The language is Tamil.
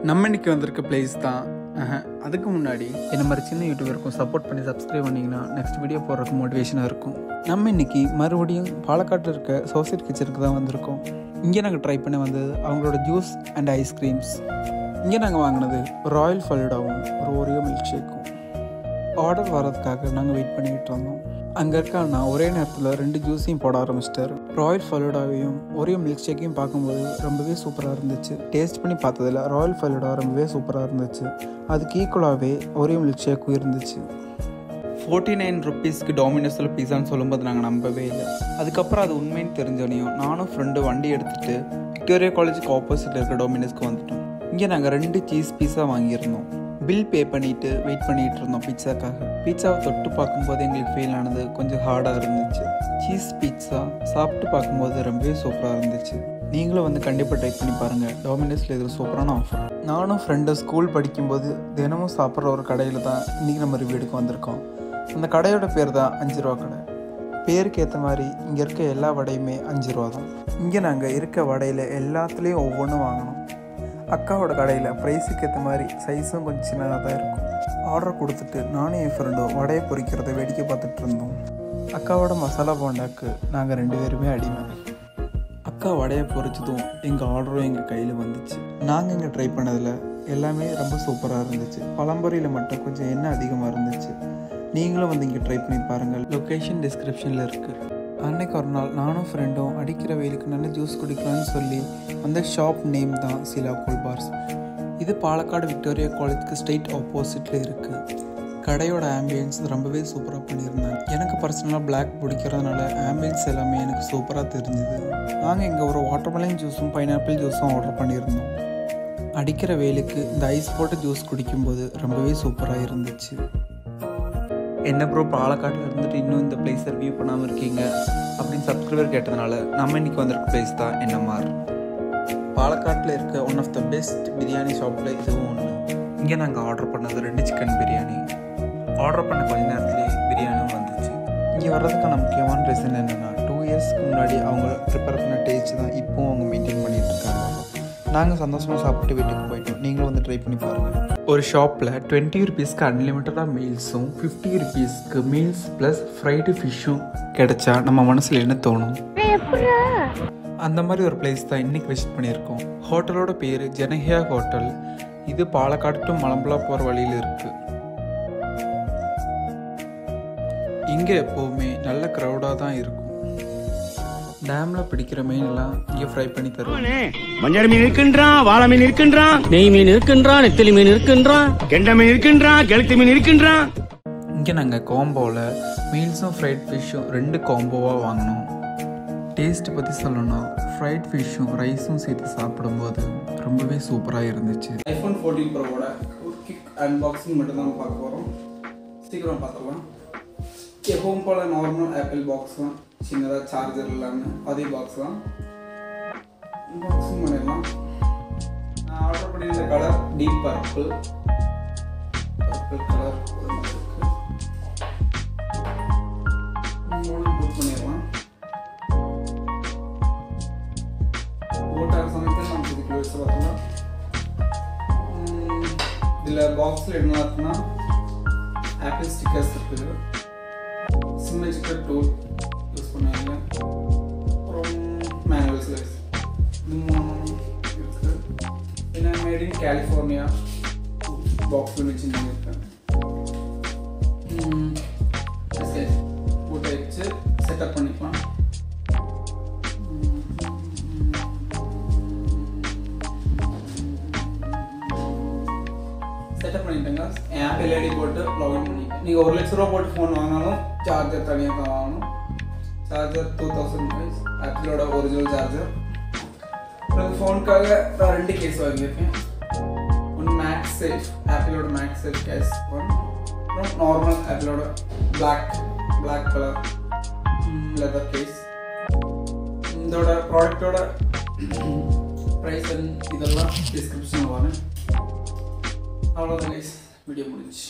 நம்ம இன்னைக்கு வந்திருக்க பிளேஸ் தான் ஆஹா, அதுக்கு முன்னாடி என்ன மாதிரி சின்ன யூடியூபருக்கும் சப்போர்ட் பண்ணி சப்ஸ்கிரைப் பண்ணிங்கன்னா நெக்ஸ்ட் வீடியோ போடுறதுக்கு மோட்டிவேஷனாக இருக்கும் நம்ம இன்னைக்கு மறுபடியும் பாலக்காட்டில் இருக்க சோசியட் கிச்சனுக்கு தான் வந்திருக்கோம் இங்கே நாங்கள் ட்ரை பண்ண வந்தது அவங்களோட ஜூஸ் அண்ட் ஐஸ்கிரீம்ஸ் இங்கே நாங்கள் வாங்கினது ராயல் ஃபல்டாவும் ஒரு ஓரியோ மில்க் ஷேக்கும் ஆர்டர் வர்றதுக்காக நாங்கள் வெயிட் பண்ணிக்கிட்டு இருந்தோம் அங்கே இருக்க அண்ணா ஒரே நேரத்தில் ரெண்டு ஜூஸையும் போட ஆரம்பிச்சிட்டாரு ராயல் ஃபலூடாவையும் ஒரே மில்க் ஷேக்கையும் பார்க்கும்போது ரொம்பவே சூப்பராக இருந்துச்சு டேஸ்ட் பண்ணி பார்த்ததில் ராயல் ஃபலூடா ரொம்பவே சூப்பராக இருந்துச்சு அதுக்கு ஈக்குவலாகவே ஒரே மில்க் ஷேக்கும் இருந்துச்சு ஃபோர்ட்டி நைன் ருப்பீஸ்க்கு டாமினோஸில் பீஸான்னு சொல்லும்போது நாங்கள் நம்பவே இல்லை அதுக்கப்புறம் அது உண்மைன்னு தெரிஞ்சோனையும் நானும் ஃப்ரெண்டு வண்டி எடுத்துகிட்டு விக்டோரியா காலேஜுக்கு ஆப்போசிட்டில் இருக்க டொமினோஸ்க்கு வந்துட்டோம் இங்கே நாங்கள் ரெண்டு சீஸ் பீஸா வாங்கியிருந்தோம் பில் பே பண்ணிட்டு வெயிட் பண்ணிட்டு இருந்தோம் பீட்சாக்காக பீட்சாவை தொட்டு பார்க்கும்போது எங்களுக்கு ஃபீல் ஆனது கொஞ்சம் ஹார்டாக இருந்துச்சு சீஸ் பீட்சா சாப்பிட்டு பார்க்கும்போது ரொம்பவே சூப்பராக இருந்துச்சு நீங்களும் வந்து கண்டிப்பாக ட்ரை பண்ணி பாருங்கள் டாமினோஸில் இது சூப்பரான ஆஃபர் நானும் ஃப்ரெண்டு ஸ்கூல் படிக்கும்போது தினமும் சாப்பிட்ற ஒரு கடையில் தான் இன்றைக்கி நம்ம ரிவ்யூடுக்கு வந்திருக்கோம் அந்த கடையோட பேர் தான் அஞ்சு ரூபா கடை பேருக்கு ஏற்ற மாதிரி இங்கே இருக்க எல்லா வடையுமே அஞ்சு ரூபா தான் இங்கே நாங்கள் இருக்க வடையில் எல்லாத்துலேயும் ஒவ்வொன்றும் வாங்கினோம் அக்காவோட கடையில் ப்ரைஸுக்கு ஏற்ற மாதிரி சைஸும் கொஞ்சம் சின்னதாக தான் இருக்கும் ஆர்டர் கொடுத்துட்டு நானும் என் ஃப்ரெண்டும் வடையை பொரிக்கிறத வேடிக்கை பார்த்துட்டு இருந்தோம் அக்காவோட மசாலா போண்டாக்கு நாங்கள் ரெண்டு பேருமே அடிமை அக்கா வடையை பொரிச்சதும் எங்கள் ஆர்டரும் எங்கள் கையில் வந்துச்சு நாங்கள் இங்கே ட்ரை பண்ணதில் எல்லாமே ரொம்ப சூப்பராக இருந்துச்சு பழம்பொரியில் மட்டும் கொஞ்சம் எண்ணெய் அதிகமாக இருந்துச்சு நீங்களும் வந்து இங்கே ட்ரை பண்ணி பாருங்கள் லொக்கேஷன் டிஸ்கிரிப்ஷனில் இருக்குது அன்னைக்கு ஒரு நாள் நானும் ஃப்ரெண்டும் அடிக்கிற வெயிலுக்கு நல்ல ஜூஸ் குடிக்கலாம்னு சொல்லி அந்த ஷாப் நேம் தான் சிலா கூல் பார்ஸ் இது பாலக்காடு விக்டோரியா காலேஜ்க்கு ஸ்ட்ரெயிட் ஆப்போசிட்டில் இருக்குது கடையோட ஆம்பியன்ஸ் ரொம்பவே சூப்பராக பண்ணியிருந்தாங்க எனக்கு பர்சனலாக Black பிடிக்கிறதுனால ஆம்பியன்ஸ் எல்லாமே எனக்கு சூப்பராக தெரிஞ்சுது நாங்கள் இங்கே ஒரு வாட்டர்மெலன் ஜூஸும் பைனாப்பிள் ஜூஸும் ஆர்டர் பண்ணியிருந்தோம் அடிக்கிற வெயிலுக்கு இந்த ஐஸ் போட்டு ஜூஸ் குடிக்கும்போது ரொம்பவே சூப்பராக இருந்துச்சு என்ன ப்ரோ பாலக்காட்டில் இருந்துட்டு இன்னும் இந்த பிளேஸை ரிவ்யூ பண்ணாமல் இருக்கீங்க அப்படின்னு சப்ஸ்கிரைபர் கேட்டதுனால நம்ம இன்னைக்கு வந்திருக்க பிளேஸ் தான் என்எம்ஆர் பாலக்காட்டில் இருக்க one of the best biryani ஷாப்பில் இதுவும் ஒன்று இங்கே நாங்கள் ஆர்டர் பண்ணது ரெண்டு சிக்கன் பிரியாணி ஆர்டர் பண்ண கொஞ்ச நேரத்துலேயே பிரியாணியும் வந்துச்சு இங்கே வர்றதுக்கான முக்கியமான ரீசன் என்னென்னா டூ இயர்ஸ்க்கு முன்னாடி அவங்க ப்ரிப்பேர் பண்ண டேஸ்ட் தான் இப்போவும் அவங்க மெயின்டைன் பண்ணிட்டு இருக்காங்க நாங்கள் சந்தோஷமாக சாப்பிட்டு வீட்டுக்கு போயிட்டோம் நீங்களும் வந்து ட்ரை பண்ணி பாருங்கள் ஒரு ஷாப்பில் டுவெண்ட்டி ருபீஸ்க்கு அன்லிமிட்டடாக மீல்ஸும் ஃபிஃப்டி ருபீஸ்க்கு மீல்ஸ் ப்ளஸ் ஃப்ரைடு ஃபிஷ்ஷும் கிடைச்சா நம்ம மனசில் என்ன தோணும் அந்த மாதிரி ஒரு பிளேஸ் தான் இன்னைக்கு விசிட் பண்ணியிருக்கோம் ஹோட்டலோட பேர் ஜனஹியா ஹோட்டல் இது பாலக்காடு டு மலம்புலா போகிற வழியில் இருக்கு இங்கே எப்போவுமே நல்ல க்ரௌடாக தான் இருக்கும் டேமில் பிடிக்கிற மீன்லாம் இங்கே ஃப்ரை பண்ணி தருவாங்க மஞ்சள் மீன் இருக்கின்றான் வாழை மீன் இருக்கின்றான் நெய் மீன் இருக்கின்றான் நெத்திலி மீன் இருக்கின்றான் கெண்டை மீன் இருக்கின்றான் கெளுத்தி மீன் இருக்கின்றான் இங்கே நாங்கள் காம்போவில் மீல்ஸும் ஃப்ரைட் ஃபிஷ்ஷும் ரெண்டு காம்போவாக வாங்கினோம் டேஸ்ட் பற்றி சொல்லணும்னா ஃப்ரைட் ஃபிஷ்ஷும் ரைஸும் சேர்த்து சாப்பிடும்போது ரொம்பவே சூப்பராக இருந்துச்சு ஐஃபோன் ஃபோர்டீன் ப்ரோவோட ஒரு கிக் அன்பாக்சிங் மட்டும் தான் பார்க்க போகிறோம் சீக்கிரம் பார்த்துக்கலாம் எப்பவும் போல் நார்மல் ஆப்பிள் பாக்ஸ் தான் சின்னதாக சார்ஜர் இல்லாமல் அதே பாக்ஸ் தான் பாக்ஸிங் பண்ணிடலாம் நான் ஆர்டர் பண்ணியிருந்த colour deep purple purple colour இருக்கு மூணு புக் பண்ணிடலாம் ஓட்டார் சமயத்தில் நமக்கு இதுக்கு யூஸ் பார்த்தோம்னா இதில் பாக்ஸில் என்ன இருக்குன்னா ஆப்பிள் ஸ்டிக்கர்ஸ் இருக்குது சிம்மெஜிக்கல் டூல் யூஸ் பண்ணுவாங்க அப்புறம் மேனுவல் ஸ்லைஸ் இது மூணு இருக்குது பின்ன மேட் இன் கலிஃபோர்னியா பாக்ஸில் வச்சு இருக்கேன் சரி போட்டு வச்சு செட்டப் பண்ணிக்கலாம் செட்டப் பண்ணிட்டேங்க என் ஆப் எல்ஐடி போட்டு லாகின் பண்ணிட்டேன் நீங்கள் ஒரு லட்ச ரூபா போட்டு ஃபோன் வாங்கினாலும் சார்ஜர் தனியாக தான் வாங்கணும் சார்ஜர் டூ தௌசண்ட் ருபீஸ் ஆப்பிளோட ஒரிஜினல் சார்ஜர் அப்புறம் ஃபோனுக்காக நான் ரெண்டு கேஸ் வாங்கியிருக்கேன் ஒன்று மேக்ஸ் சேஃப் ஆப்பிளோட மேக்ஸ் சேஃப் கேஸ் ஒன் அப்புறம் நார்மல் ஆப்பிளோட black black colour leather case இதோட ப்ராடக்டோட ப்ரைஸ் இதெல்லாம் டிஸ்கிரிப்ஷனில் வரேன் அவ்வளோதான் கைஸ் வீடியோ முடிஞ்சு